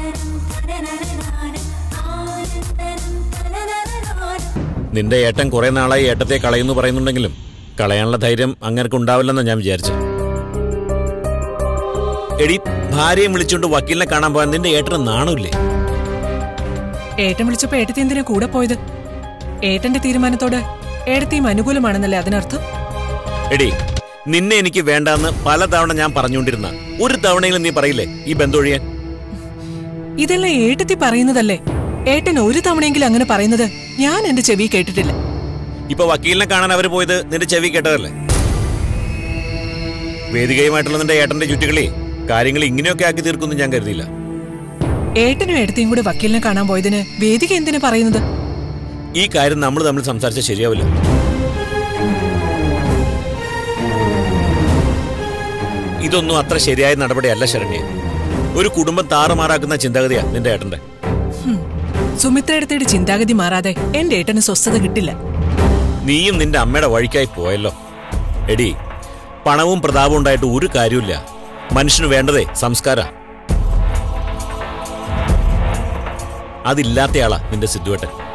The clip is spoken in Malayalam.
നിന്റെ ഏട്ടൻ കുറെ നാളായി ഏട്ടത്തെ കളയുന്നു പറയുന്നുണ്ടെങ്കിലും കളയാനുള്ള ധൈര്യം അങ്ങനെയൊക്കെ ഉണ്ടാവില്ലെന്നാ ഞാൻ വിചാരിച്ചു എടി ഭാര്യയും വിളിച്ചുകൊണ്ട് വക്കീലിനെ കാണാൻ പോയാൽ നിന്റെ ഏട്ടന് നാണമില്ലേ ഏട്ടൻ വിളിച്ചപ്പോ ഏട്ടത്തി എന്തിനാ കൂടെ പോയത് ഏട്ടന്റെ തീരുമാനത്തോട് ഏടത്തിയും അനുകൂലമാണെന്നല്ലേ അതിനർത്ഥം എടി നിന്നെ എനിക്ക് വേണ്ടാന്ന് പലതവണ ഞാൻ പറഞ്ഞുകൊണ്ടിരുന്ന ഒരു തവണയെങ്കിലും നീ പറയില്ലേ ഈ ബന്ധമൊഴിയാൻ ഇതെല്ലാം ഏട്ടത്തി പറയുന്നതല്ലേ ഏട്ടൻ ഒരു തവണയെങ്കിലും അങ്ങനെ പറയുന്നത് ഞാൻ എന്റെ ചെവി കേട്ടിട്ടില്ല ഇപ്പൊ വക്കീലിനെ കാണാൻ അവര് പോയത് നിന്റെ ചെവി കേട്ടതല്ലേ വേദികയുമായിട്ടുള്ള നിന്റെ ഏട്ടന്റെ ചുറ്റുകളി കാര്യങ്ങൾ ഇങ്ങനെയൊക്കെ ആക്കി തീർക്കുമെന്ന് ഞാൻ കരുതിയില്ല ഏട്ടനും ഏട്ടത്തിയും കൂടെ വക്കീലിനെ കാണാൻ പോയതിന് വേദിക എന്തിനാ പറയുന്നത് ഈ കാര്യം നമ്മൾ തമ്മിൽ സംസാരിച്ചാൽ ശരിയാവില്ല ഇതൊന്നും അത്ര ശരിയായ നടപടിയല്ല ശരണ്യ ഒരു കുടുംബം താറുമാറാക്കുന്ന ചിന്താഗതിയാ നിന്റെ ഏട്ടന്റെ സുമിത്രേടത്തിയുടെ ചിന്താഗതി മാറാതെ എന്റെ ഏട്ടന് സ്വസ്ഥത കിട്ടില്ല നീയും നിന്റെ അമ്മയുടെ വഴിക്കായി പോയല്ലോ എടി പണവും പ്രതാപവും ഉണ്ടായിട്ട് ഒരു കാര്യമില്ല മനുഷ്യന് വേണ്ടതേ സംസ്കാര അതില്ലാത്തയാളാ നിന്റെ സിദ്ധുവേട്ടൻ